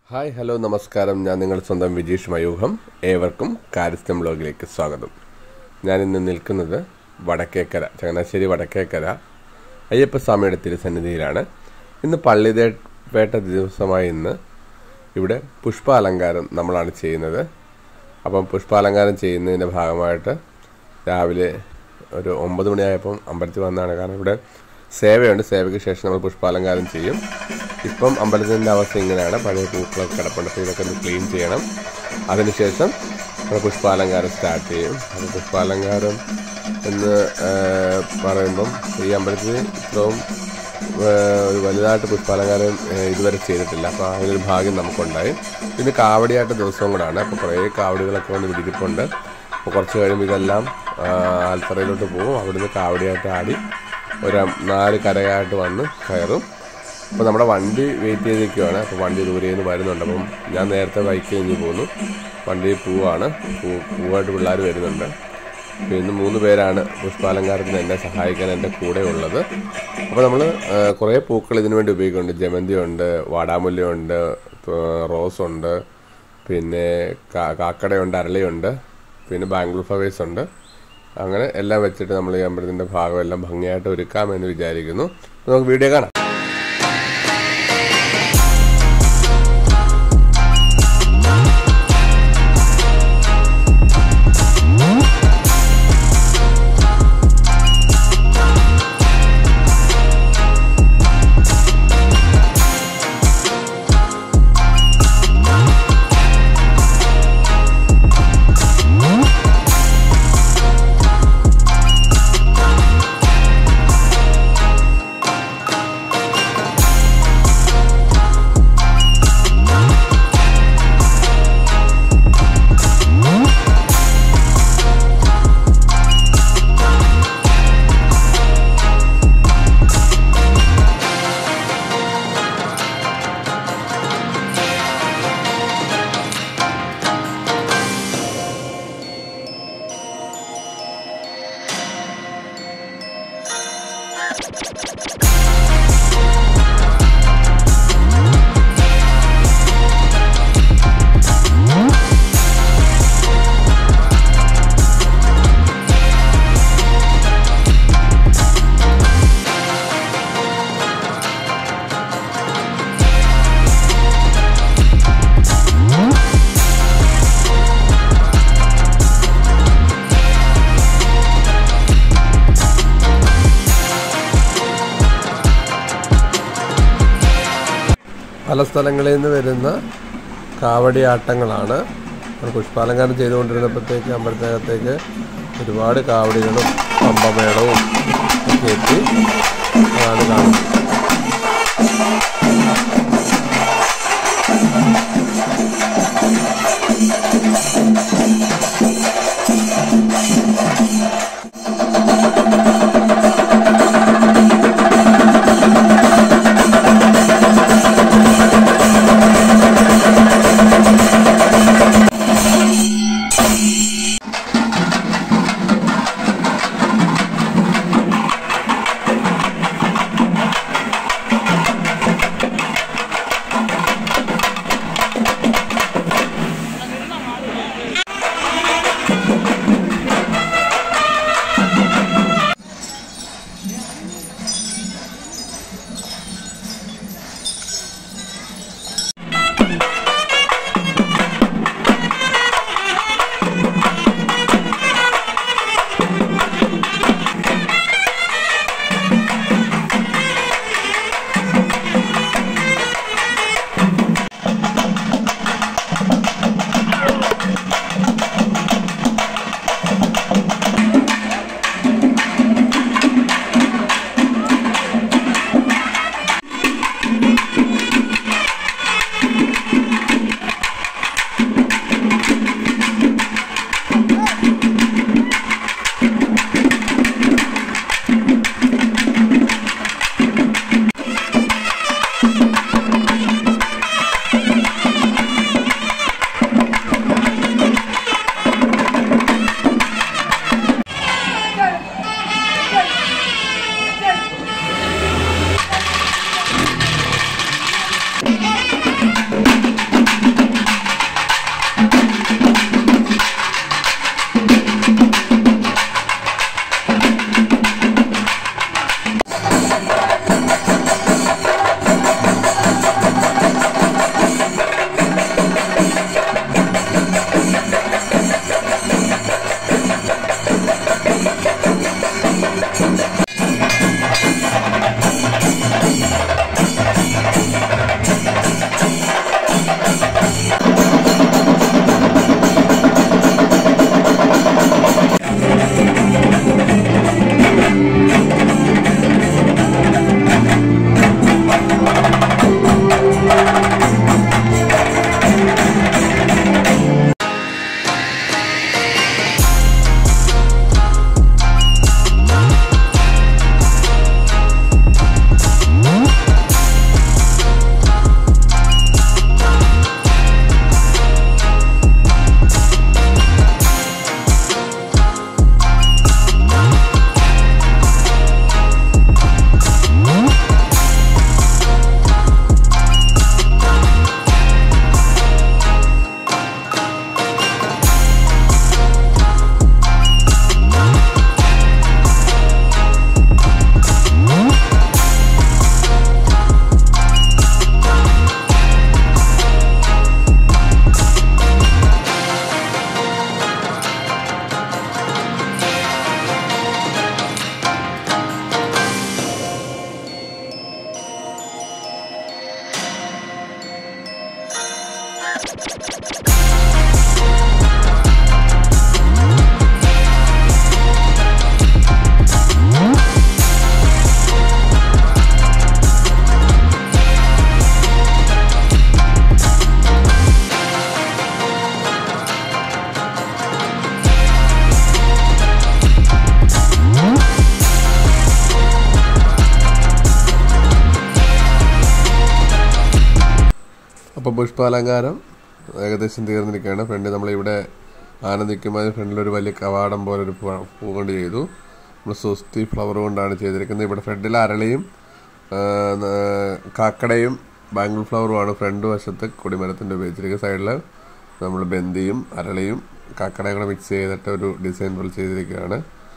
hi hello നമസ്കാരം ഞാൻ നിങ്ങൾ സ്വന്തം വിജീഷ് മയൂഹം ഏവർക്കും കാര്യസ്ഥം ബ്ലോഗിലേക്ക് സ്വാഗതം ഞാൻ ഇന്ന് നിൽക്കുന്നത് വടക്കേക്കര ചങ്ങനാശ്ശേരി വടക്കേക്കര അയ്യപ്പസ്വാമിയുടെ തിരുസന്നിധിയിലാണ് ഇന്ന് പള്ളിതേ വേട്ട ദിവസമായ ഇന്ന് ഇവിടെ പുഷ്പാലങ്കാരം നമ്മളാണ് ചെയ്യുന്നത് അപ്പം പുഷ്പാലങ്കാരം ചെയ്യുന്നതിൻ്റെ ഭാഗമായിട്ട് രാവിലെ ഒരു ഒമ്പത് മണിയായപ്പം അമ്പലത്തിൽ വന്നതാണ് കാരണം ഇവിടെ സേവയുണ്ട് സേവയ്ക്ക് ശേഷം നമ്മൾ പുഷ്പാലങ്കാരം ചെയ്യും ഇപ്പം അമ്പലത്തിൻ്റെ അവസ്ഥ ഇങ്ങനെയാണ് പഴയ പൂക്കളൊക്കെ കിടപ്പുണ്ട് അപ്പോൾ ഇതൊക്കെ ഒന്ന് ക്ലീൻ ചെയ്യണം അതിനുശേഷം നമ്മൾ പുഷ്പാലങ്കാരം സ്റ്റാർട്ട് ചെയ്യും അത് പുഷ്പാലങ്കാരം എന്ന് ആ, പറയുമ്പം ഈ അമ്പലത്തിൽ ഇത്രയും ആ, ഒരു വലുതായിട്ട് പുഷ്പാലങ്കാരം ആ, ഇതുവരെ ചെയ്തിട്ടില്ല അപ്പോൾ അതിനൊരു ഭാഗ്യം നമുക്കുണ്ടായി പിന്നെ കാവടിയായിട്ട് ദിവസവും കൂടാണ് അപ്പോൾ കുറേ കാവടികളൊക്കെ വന്ന് വിരിപ്പുണ്ട് അപ്പോൾ കുറച്ച് കഴിയുമ്പോൾ ഇതെല്ലാം ആ, ആൽത്തറയിലോട്ട് പോകും അവിടുന്ന് കാവടിയായിട്ട് ആടി ഒരു നാല് കരയായിട്ട് വന്ന് കയറും അപ്പോൾ നമ്മുടെ വണ്ടി വെയിറ്റ് ചെയ്തിരിക്കുകയാണ് അപ്പോൾ വണ്ടി ദൂരെ നിന്ന് വരുന്നുണ്ട് അപ്പം ഞാൻ നേരത്തെ ബൈക്ക് കഴിഞ്ഞ് പോന്നു വണ്ടി പൂവാണ് പൂ പൂവായിട്ട് പിള്ളേർ വരുന്നുണ്ട് അപ്പോൾ ഇന്ന് മൂന്ന് പേരാണ് പുഷ്പാലങ്കാരത്തിന് എന്നെ സഹായിക്കാൻ എൻ്റെ കൂടെ ഉള്ളത് അപ്പോൾ നമ്മൾ കുറേ പൂക്കൾ ഇതിനു വേണ്ടി ഉപയോഗിക്കുന്നുണ്ട് ജമന്തി ഉണ്ട് വാടാമുല്ലയുണ്ട് റോസ് ഉണ്ട് പിന്നെ കാ- കാക്കടയുണ്ട് അരളിയുണ്ട് പിന്നെ ബാംഗ്ലൂർ ഫ്ലവേഴ്സ് ഉണ്ട് അങ്ങനെ എല്ലാം വെച്ചിട്ട് നമ്മൾ ഈ അമ്പലത്തിൻ്റെ ഭാഗം എല്ലാം ഭംഗിയായിട്ട് ഒരുക്കാമെന്ന് വിചാരിക്കുന്നു അപ്പോൾ നമുക്ക് വീഡിയോ കാണാം പല സ്ഥലങ്ങളിൽ നിന്ന് വരുന്ന കാവടിയാട്ടങ്ങളാണ് നമ്മൾ പുഷ്പാലങ്കാരം ചെയ്തുകൊണ്ടിരുന്നപ്പോഴത്തേക്ക് അമ്പലത്തിനകത്തേക്ക് ഒരുപാട് കാവടികളും പമ്പമേളവും ഒക്കെ എത്തി അതാണ് കാണുന്നത് അപ്പോൾ പുഷ്പാലങ്കാരം ഏകദേശം തീർന്നിരിക്കുകയാണ് ഫ്രണ്ട് നമ്മളിവിടെ ആന നിൽക്കുമ്പോൾ ഫ്രണ്ടിൽ ഒരു വലിയ കവാടം പോലെ ഒരു പൂ പൂ കൊണ്ട് ചെയ്തു നമ്മൾ സുസ്തി ഫ്ലവർ കൊണ്ടാണ് ചെയ്തിരിക്കുന്നത് ഇവിടെ ഫ്രണ്ടിൽ അരളിയും ആ, ന- കാക്കടയും ബാംഗിൾ ഫ്ലവറുമാണ് ഫ്രണ്ട് വശത്ത് കൊടിമരത്തിൻ്റെ ഉപയോഗിച്ചിരിക്കുന്നത് സൈഡിൽ നമ്മൾ ബന്ദിയും അരളിയും കാക്കടയും കൂടെ മിക്സ് ചെയ്തിട്ട് ഒരു ഡിസൈൻ പോലെ ചെയ്തിരിക്കുകയാണ്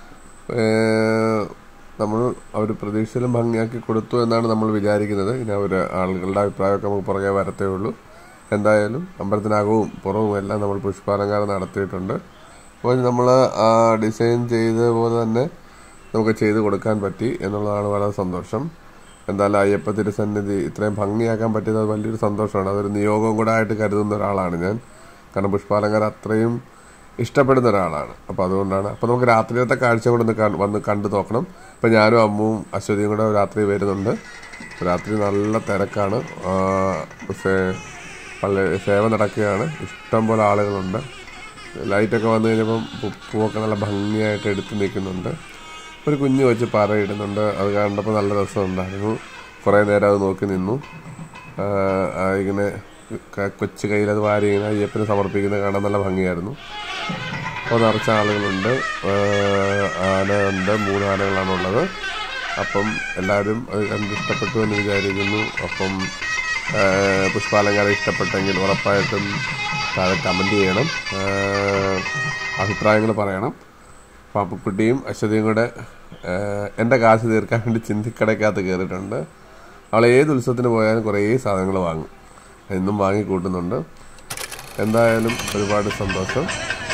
ഏഹ് നമ്മൾ അവർ പ്രതീക്ഷയിലും ഭംഗിയാക്കി കൊടുത്തു എന്നാണ് നമ്മൾ വിചാരിക്കുന്നത് ഇനി അവർ ആളുകളുടെ അഭിപ്രായമൊക്കെ നമുക്ക് പുറകെ വരത്തേ ഉള്ളൂ എന്തായാലും അമ്പലത്തിനകവും പുറവും എല്ലാം നമ്മൾ പുഷ്പാലങ്കാരം നടത്തിയിട്ടുണ്ട് അപ്പോൾ നമ്മൾ ആ ഡിസൈൻ ചെയ്ത പോലെ തന്നെ നമുക്ക് ചെയ്ത് കൊടുക്കാൻ പറ്റി എന്നുള്ളതാണ് വളരെ സന്തോഷം എന്തായാലും അയ്യപ്പ തിരുസന്നിധി ഇത്രയും ഭംഗിയാക്കാൻ പറ്റിയത് അത് വലിയൊരു സന്തോഷമാണ് അതൊരു നിയോഗം കൂടെ ആയിട്ട് കരുതുന്ന ഒരാളാണ് ഞാൻ കാരണം പുഷ്പാലങ്കാരം അത്രയും ഇഷ്ടപ്പെടുന്ന ഒരാളാണ് അപ്പോൾ അതുകൊണ്ടാണ് അപ്പോൾ നമുക്ക് രാത്രിയിലത്തെ കാഴ്ച കൂടെ ഒന്ന് കാണ്- വന്ന് കണ്ടു നോക്കണം അപ്പോൾ ഞാനും അമ്മുവും അശ്വതിയും കൂടെ രാത്രി വരുന്നുണ്ട് രാത്രി നല്ല തിരക്കാണ് ആ, സേ- പള്ളി സേവ നടക്കുകയാണ് ഇഷ്ടം പോലെ ആളുകളുണ്ട് ലൈറ്റൊക്കെ വന്നു കഴിഞ്ഞപ്പം പൂ- പൂവൊക്കെ നല്ല ഭംഗിയായിട്ട് എടുത്ത് നിൽക്കുന്നുണ്ട് ഒരു കുഞ്ഞു വെച്ച് പറയിടുന്നുണ്ട് അത് കണ്ടപ്പോൾ നല്ല രസമുണ്ടായിരുന്നു കുറേ നേരം അത് നോക്കി നിന്നു ആ, ആ ഇങ്ങനെ ക- കൊച്ചു കയ്യിൽ അത് വാരി ഇങ്ങനെ അയ്യപ്പന് സമർപ്പിക്കുന്നത് കാണാൻ നല്ല ഭംഗിയായിരുന്നു അപ്പോൾ നിറച്ച ആളുകളുണ്ട് ആ, ആന ഉണ്ട് മൂന്ന് ആനകളാണുള്ളത് അപ്പം എല്ലാവരും അത് കണ്ട് ഇഷ്ടപ്പെട്ടു എന്ന് വിചാരിക്കുന്നു അപ്പം ആ, പുഷ്പാലങ്കാരം ഇഷ്ടപ്പെട്ടെങ്കിൽ ഉറപ്പായിട്ടും താഴെ കമൻറ്റ് ചെയ്യണം ആ, അഭിപ്രായങ്ങൾ പറയണം പാപ്പക്കുട്ടിയും അശ്വതിയും കൂടെ ആ, എൻ്റെ കാശ് തീർക്കാൻ വേണ്ടി ചിന്തിക്കടയ്ക്കകത്ത് കയറിയിട്ടുണ്ട് അവൾ ഏത് ഉത്സവത്തിന് പോയാലും കുറേ സാധനങ്ങൾ വാങ്ങും എന്നും വാങ്ങി കൂട്ടുന്നുണ്ട് എന്തായാലും ഒരുപാട് സന്തോഷം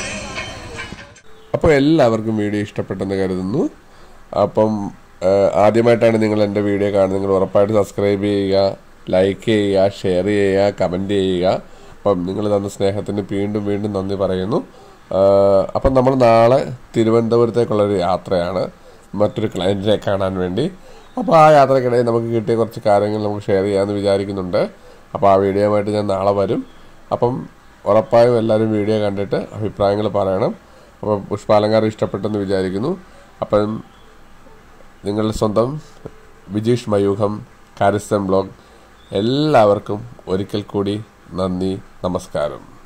അപ്പോൾ എല്ലാവർക്കും വീഡിയോ ഇഷ്ടപ്പെട്ടെന്ന് കരുതുന്നു അപ്പം ആ, ആദ്യമായിട്ടാണ് നിങ്ങൾ എൻ്റെ വീഡിയോ കാണുന്നത് നിങ്ങൾ ഉറപ്പായിട്ട് സബ്സ്ക്രൈബ് ചെയ്യുക ലൈക്ക് ചെയ്യുക ഷെയർ ചെയ്യുക കമൻറ്റ് ചെയ്യുക അപ്പം നിങ്ങൾ തന്ന സ്നേഹത്തിന് വീണ്ടും വീണ്ടും നന്ദി പറയുന്നു ആ, അപ്പം നമ്മൾ നാളെ തിരുവനന്തപുരത്തേക്കുള്ളൊരു യാത്രയാണ് മറ്റൊരു ക്ലയൻറ്റിനെ കാണാൻ വേണ്ടി അപ്പോൾ ആ യാത്രക്കിടയിൽ നമുക്ക് കിട്ടിയ കുറച്ച് കാര്യങ്ങൾ നമുക്ക് ഷെയർ ചെയ്യാമെന്ന് വിചാരിക്കുന്നുണ്ട് അപ്പോൾ ആ വീഡിയോയുമായിട്ട് ഞാൻ നാളെ വരും അപ്പം ഉറപ്പായും എല്ലാവരും വീഡിയോ കണ്ടിട്ട് അഭിപ്രായങ്ങൾ പറയണം അപ്പോൾ പുഷ്പാലങ്കാരം ഇഷ്ടപ്പെട്ടെന്ന് വിചാരിക്കുന്നു അപ്പം നിങ്ങളുടെ സ്വന്തം വിജീഷ് മയൂഖം കാരിസ്ഥം ബ്ലോഗ് എല്ലാവർക്കും ഒരിക്കൽ കൂടി നന്ദി നമസ്കാരം